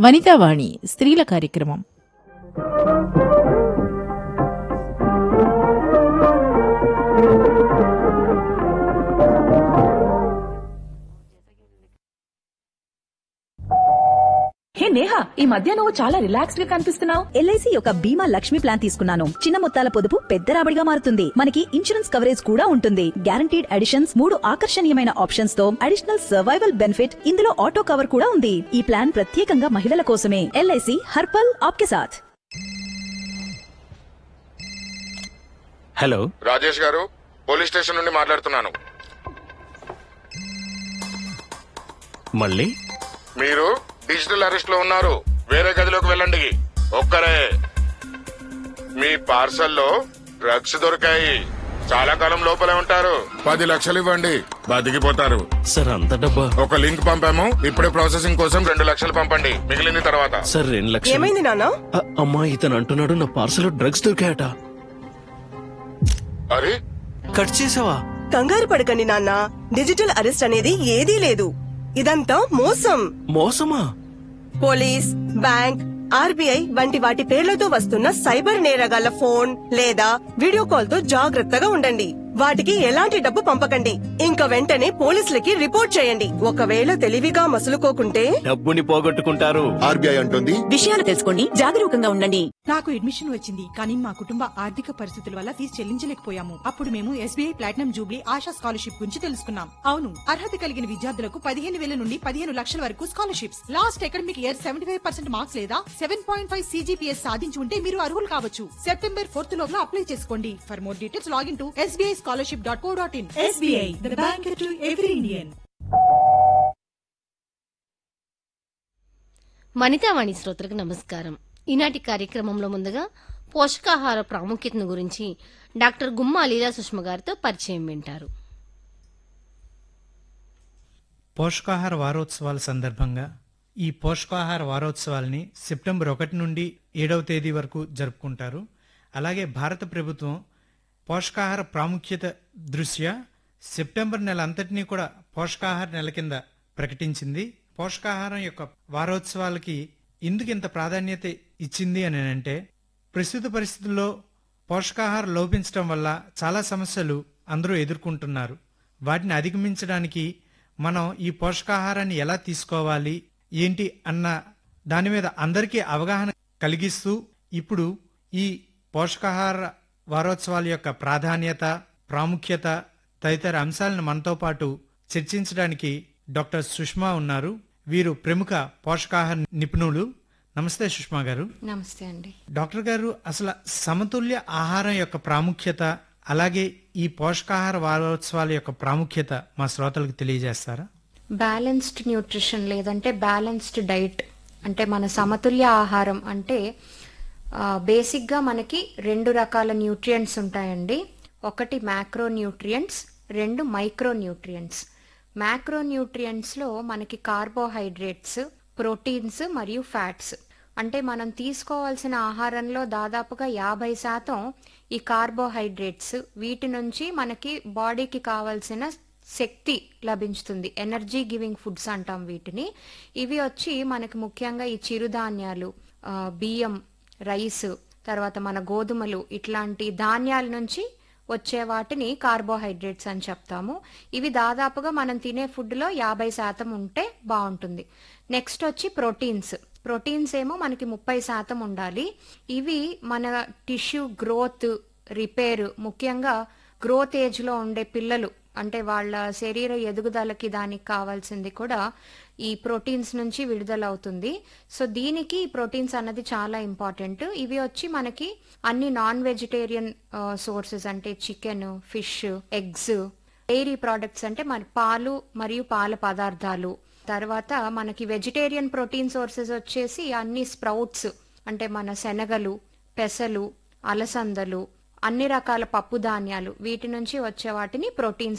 వనితావాణి స్త్రీల కార్యక్రమం హే నేహా ఈ మధ్య నువ్వు చాలా రిలాక్స్డ్ గా కనిపిస్తున్నావు ఎల్ఐసి యొక్క బీమా లక్ష్మి ప్లాన్ తీసుకున్నాను చిన్న మొత్తాల పొదుపు పెద్ద రాబడిగా మారుతుంది మనకి ఇన్సూరెన్స్ కవరేజ్ కూడా ఉంటుంది గ్యారంటీడ్ అడిషన్స్ మూడు ఆకర్షణీయమైన ఆప్షన్స్ తో అడిషనల్ సర్వైవల్ బెనిఫిట్ ఇందులో ఆటో కవర్ కూడా ఉంది ఈ ప్లాన్ ప్రత్యేకంగా మహిళల కోసమే ఎల్ఐసి హర్పల్ ఆప్కే సాథ్ హలో రాజేష్ గారు పోలీస్ స్టేషన్ నుండి మాట్లాడుతున్నాను మళ్ళీ మీరు డిజిటల్ అరెస్ట్ లో ఉన్నారు వేరే గదిలోకి వెళ్ళండి ఒక్కరే మీ పార్సల్లో డ్రగ్స్ దొరికాయి చాలా కాలం లోపలే ఉంటారు పది లక్షలు ఇవ్వండి బతికిపోతారు సార్ అంత డబ్బా ఒక లింక్ పంపాము ఇప్పుడే ప్రాసెసింగ్ కోసం రెండు లక్షలు పంపండి మిగిలింది తర్వాత సార్ రెండు లక్షలు ఏమైంది నాన్న అ- అమ్మా ఇతను అంటున్నాడు నా పార్సల్ డ్రగ్స్ దొరికాయట అరే కట్ చేసావా కంగారు పడకండి నాన్న డిజిటల్ అరెస్ట్ అనేది ఏదీ లేదు ఇదంతా మోసం మోసమా పోలీస్ బ్యాంక్ ఆర్బీఐ వంటి వాటి పేర్లతో వస్తున్న సైబర్ నేరగాళ్ల ఫోన్ లేదా వీడియో కాల్ తో జాగ్రత్తగా ఉండండి వాటికి ఎలాంటి డబ్బు పంపకండి ఇంకా వెంటనే పోలీసులకి రిపోర్ట్ చేయండి ఒకవేళ తెలివిగా మసులుకోకుంటే డబ్బుని పోగొట్టుకుంటారు ఆర్బీఐ అంటుంది విషయాలు తెలుసుకోండి జాగరూకంగా ఉండండి నాకు అడ్మిషన్ వచ్చింది కానీ మా కుటుంబ ఆర్థిక పరిస్థితుల వల్ల ఫీజు చెల్లించలేకపోయాము అప్పుడు మేము SBI platinum jubilee Asha scholarship గురించి తెలుసుకున్నాం అవును అర్హత కలిగిన విద్యార్థులకు పదిహేను వేల నుండి పదిహేను లక్షల వరకు scholarships last academic year seventy five percent marks లేదా సెవెన్ పాయింట్ ఫైవ్ సీజీపీఎస్ సాధించి ఉంటే మీరు అర్హులు కావచ్చు సెప్టెంబర్ ఫోర్త్ లోగా అప్లై చేసుకోండి for more details login to SBI scholarship dot co dot in SBI the bank to every Indian Vanithavani శ్రోతలకు నమస్కారం ఈనాటి కార్యక్రమంలో ముందుగా పోషకాహార ప్రాముఖ్యతను గురించి డాక్టర్ గుమ్మా లీలా సుష్మ గారితో పరిచయం వింటారు పోషకాహార వారోత్సవాల సందర్భంగా ఈ పోషకాహార వారోత్సవాల్ని సెప్టెంబర్ ఒకటి నుండి ఏడవ తేదీ వరకు జరుపుకుంటారు అలాగే భారత ప్రభుత్వం పోషకాహార ప్రాముఖ్యత దృష్ట్యా సెప్టెంబర్ నెల అంతటినీ కూడా పోషకాహార నెల కింద ప్రకటించింది పోషకాహారం యొక్క వారోత్సవాలకి ఎందుకు ఇంత ప్రాధాన్యత ఇచ్చింది అని అంటే ప్రస్తుత పరిస్థితుల్లో పోషకాహారం లోపించడం వల్ల చాలా సమస్యలు అందరూ ఎదుర్కొంటున్నారు వాటిని అధిగమించడానికి మనం ఈ పోషకాహారాన్ని ఎలా తీసుకోవాలి ఏంటి అన్న దాని మీద అందరికీ అవగాహన కలిగిస్తూ ఇప్పుడు ఈ పోషకాహార వారోత్సవాల యొక్క ప్రాధాన్యత ప్రాముఖ్యత తదితర అంశాలను మనతో పాటు చర్చించడానికి డాక్టర్ సుష్మా ఉన్నారు వీరు ప్రముఖ పోషకాహార నిపుణులు నమస్తే సుష్మా గారు నమస్తే అండి డాక్టర్ గారు అసలు సమతుల్య ఆహారం యొక్క ప్రాముఖ్యత అలాగే ఈ పోషకాహార వారోత్సవాల యొక్క ప్రాముఖ్యత మా శ్రోతలకు తెలియజేస్తారా బ్యాలెన్స్డ్ న్యూట్రిషన్ లేదంటే బ్యాలెన్స్డ్ డైట్ అంటే మన సమతుల్య ఆహారం అంటే ఆ, బేసిక్గా మనకి రెండు రకాల న్యూట్రియంట్స్ ఉంటాయండి ఒకటి మ్యాక్రో న్యూట్రియంట్స్ రెండు మైక్రో న్యూట్రియంట్స్ మ్యాక్రో న్యూట్రియంట్స్లో మనకి కార్బోహైడ్రేట్స్ ప్రోటీన్స్ మరియు ఫ్యాట్స్ అంటే మనం తీసుకోవాల్సిన ఆహారంలో దాదాపుగా యాభై శాతం ఈ కార్బోహైడ్రేట్స్ వీటి నుంచి మనకి బాడీకి కావాల్సిన శక్తి లభించుతుంది ఎనర్జీ గివింగ్ ఫుడ్స్ అంటాం వీటిని ఇవి వచ్చి మనకి ముఖ్యంగా ఈ చిరుధాన్యాలు ఆ, బియ్యం రైస్ తర్వాత మన గోధుమలు ఇట్లాంటి ధాన్యాల నుంచి వచ్చే వాటిని కార్బోహైడ్రేట్స్ అని చెప్తాము ఇవి దాదాపుగా మనం తినే ఫుడ్లో యాభై శాతం ఉంటే బాగుంటుంది నెక్స్ట్ వచ్చి ప్రోటీన్స్ ప్రోటీన్స్ ఏమో మనకి ముప్పై శాతం ఉండాలి ఇవి మన టిష్యూ గ్రోత్ రిపేర్ ముఖ్యంగా గ్రోత్ ఏజ్లో ఉండే పిల్లలు అంటే వాళ్ళ శరీర ఎదుగుదలకి దానికి కావాల్సింది కూడా ఈ ప్రోటీన్స్ నుంచి విడుదలవుతుంది సో దీనికి ఈ ప్రోటీన్స్ అన్నది చాలా ఇంపార్టెంట్ ఇవి వచ్చి మనకి అన్ని నాన్ వెజిటేరియన్ సోర్సెస్ అంటే chicken fish eggs dairy products అంటే మన పాలు మరియు పాల పదార్థాలు తర్వాత మనకి వెజిటేరియన్ ప్రోటీన్ సోర్సెస్ వచ్చేసి అన్ని స్ప్రౌట్స్ అంటే మన శనగలు పెసలు అలసందలు అన్ని రకాల పప్పు ధాన్యాలు వీటి నుంచి వచ్చే వాటిని ప్రోటీన్స్